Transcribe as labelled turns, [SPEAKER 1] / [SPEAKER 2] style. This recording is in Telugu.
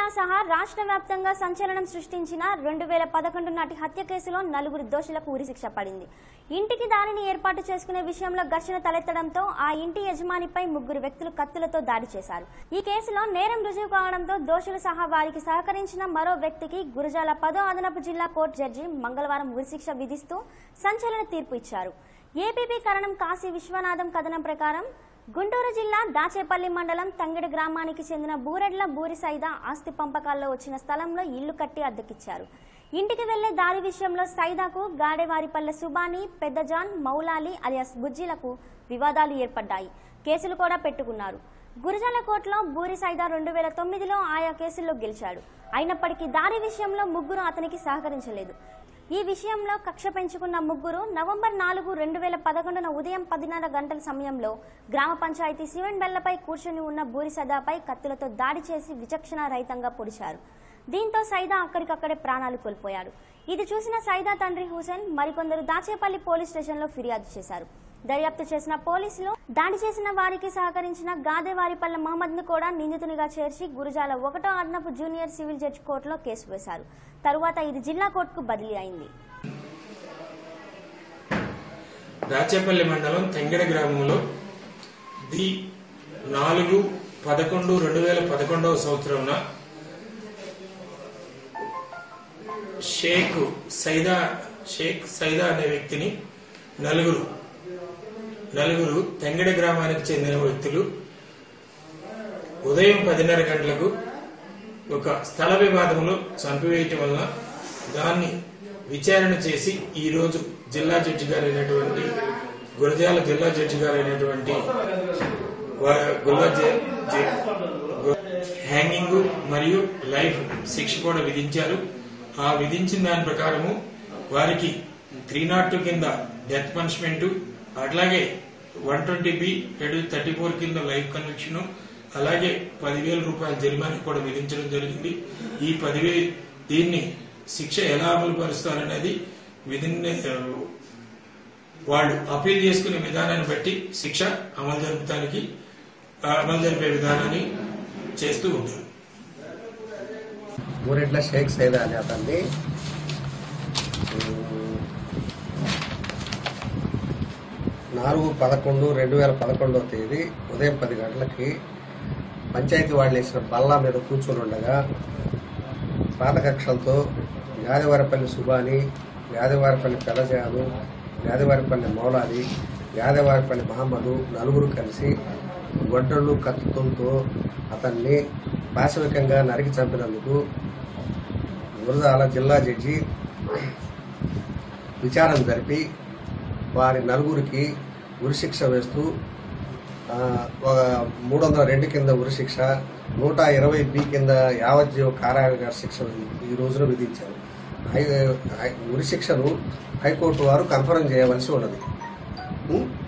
[SPEAKER 1] జిల్లా సహా రాష్ట్ర వ్యాప్తంగా సంచలనం సృష్టించిన రెండు వేల పదకొండు నాటి హత్య కేసులో నలుగురు దోషులకు ఉరిశిక్ష పడింది ఇంటికి దారిని ఏర్పాటు చేసుకునే విషయంలో ఘర్షణ తలెత్తడంతో ఆ ఇంటి యజమానిపై ముగ్గురు వ్యక్తులు కత్తులతో దాడి చేశారు ఈ కేసులో నేరం రుజువు కావడంతో దోషులు సహా వారికి సహకరించిన మరో వ్యక్తికి గురజాల పదో అదనపు జిల్లా కోర్టు జడ్జి మంగళవారం ఉరిశిక్ష విధిస్తూ సంచలన తీర్పు ఇచ్చారు ఏపీపీ కరణం కాశీ విశ్వనాథం కథనం ప్రకారం గుంటూరు జిల్లా దాచేపల్లి మండలం తంగిడి గ్రామానికి చెందిన బూరెడ్ల బూరి సైదా ఆస్తి పంపకాల్లో వచ్చిన స్థలంలో ఇల్లు కట్టి అద్దెకిచ్చారు ఇంటికి వెళ్లే దారి విషయంలో సైదాకు గాడేవారిపల్లె సుబాని పెద్దజాన్ మౌలాలి అలియాస్ బుజ్జీలకు వివాదాలు ఏర్పడ్డాయి కేసులు కూడా పెట్టుకున్నారు గురజాల కోర్టులో బూరి సైదా రెండు వేల తొమ్మిదిలో ఆయా కేసుల్లో గెలిచాడు అయినప్పటికీ దారి విషయంలో ముగ్గురు అతనికి సహకరించలేదు ఈ విషయంలో కక్ష పెంచుకున్న ముగ్గురు నవంబర్ నాలుగు రెండు వేల పదకొండున ఉదయం పదిన్నర గంటల సమయంలో గ్రామ పంచాయతీ శివన్ బెల్లపై కూర్చొని ఉన్న బూరి సదాపై కత్తులతో దాడి చేసి విచక్షణ రహితంగా పొడిచారు దీంతో సైదా అక్కడికక్కడే ప్రాణాలు కోల్పోయాడు ఇది చూసిన సైదా తండ్రి హుసేన్ మరికొందరు దాచేపల్లి పోలీస్ స్టేషన్లో ఫిర్యాదు చేశారు దర్యాప్తు చేసిన పోలీసులు దాడి చేసిన వారికి సహకరించిన గాదేవారిపల్లె మహమ్మద్ ను కూడా నిందితునిగా చేర్చి గురుజాల ఒకటో అదనపు జూనియర్ సివిల్ జడ్జి కోర్టులో కేసు వేశారు తరువాత ఇది జిల్లా కోర్టుకు బదిలీ అయింది
[SPEAKER 2] దాచేపల్లి మండలం తెంగడ గ్రామంలో ది నాలుగు పదకొండు రెండు వేల పదకొండవ సంవత్సరంన షేక్ సైదా షేక్ సైదా అనే వ్యక్తిని నలుగురు నలుగురు తెంగడ గ్రామానికి చెందిన వ్యక్తులు ఉదయం పదిన్నర గంటలకు ఒక స్థల వివాదంలో చంపివేయటం వలన దాన్ని విచారణ చేసి ఈ రోజు జిల్లా జడ్జి గారైనటువంటి గురజాల జిల్లా జడ్జి గారైనటువంటి వా- గుల్లా జ- జ- గు- హ్యాంగింగ్ మరియు లైఫ్ శిక్ష కూడా విధించారు ఆ విధించిన దాని ప్రకారము వారికి త్రీ నాట్ టూ కింద డెత్ పనిష్మెంట్ అట్లాగే one twenty B thirty four కింద లైఫ్ కన్విక్షన్ అలాగే పదివేల రూపాయల జరిమానా కూడా విధించడం జరిగింది ఈ పదివే దీన్ని శిక్ష ఎలా అమలు పరుస్తారనేది విధిన్ వాళ్ళు అపీల్ చేసుకునే విధానాన్ని బట్టి శిక్ష అమలు జరుపుతానికి ఆ, అమలు జరిపే విధానాన్ని చేస్తూ ఉంటారు
[SPEAKER 3] ఊరెడ్ల షేక్ సైదా అనే అతన్ని ఉమ్, నాలుగు పదకొండు రెండు వేల పదకొండవ తేదీ ఉదయం పది గంటలకి పంచాయతీ వాళ్ళు వేసిన బల్లా మీద కూర్చొని ఉండగా పాత కక్షలతో గాదివారపల్లి సుబాని గాదివారపల్లి పెదజాను గాదివారపల్లి మౌలాలి గాదివారపల్లి మహమ్మదు నలుగురు కలిసి గొడ్డళ్ళు కత్తులతో అతన్ని పాశవికంగా నరికి చంపినందుకు గురజాల జిల్లా జడ్జి విచారణ జరిపి వారి నలుగురికి ఉరిశిక్ష వేస్తూ ఆ, ఒక మూడు వందల రెండు కింద ఉరిశిక్ష నూట ఇరవై బి కింద యావజ్జీవ కారాగార శిక్ష ఈ రోజున విధించారు హై హై- ఉరిశిక్షను హైకోర్టు వారు కన్ఫర్మ్ చేయవలసి ఉన్నది ఉం?